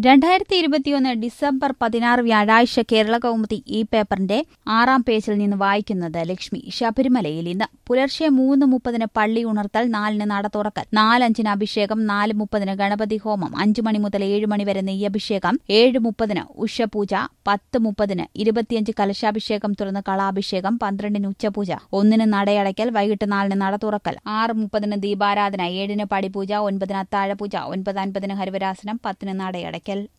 രണ്ടായിരത്തി ഇരുപത്തിയൊന്ന് ഡിസംബർ പതിനാറ് വ്യാഴാഴ്ച കേരള കൗമുദി ഈ പേപ്പറിന്റെ ആറാം പേജിൽ നിന്ന് വായിക്കുന്നത് ലക്ഷ്മി ശബരിമലയിൽ ഇന്ന് പുലർച്ചെ മൂന്ന് മുപ്പതിന് പള്ളി ഉണർത്തൽ നാലിന് നട തുറക്കൽ നാലഞ്ചിന് അഭിഷേകം നാല് മുപ്പതിന് ഗണപതി ഹോമം അഞ്ചു മണി മുതൽ ഏഴ് മണി വരെ നെയ്യഭിഷേകം ഏഴ് മുപ്പതിന് ഉഷപൂജ പത്ത് മുപ്പതിന് ഇരുപത്തിയഞ്ച് കലശാഭിഷേകം തുറന്ന് കളാഭിഷേകം പന്ത്രണ്ടിന് ഉച്ചപൂജ ഒന്നിന് നടയടയ്ക്കൽ വൈകിട്ട് നാലിന് നട തുറക്കൽ ആറ് മുപ്പതിന് ദീപാരാധന ഏഴിന് പടിപൂജ ഒൻപതിന് അത്താഴപൂജ ഒൻപത് അൻപതിന് ഹരിവരാസനം പത്തിന് നടയടയ്ക്കൽ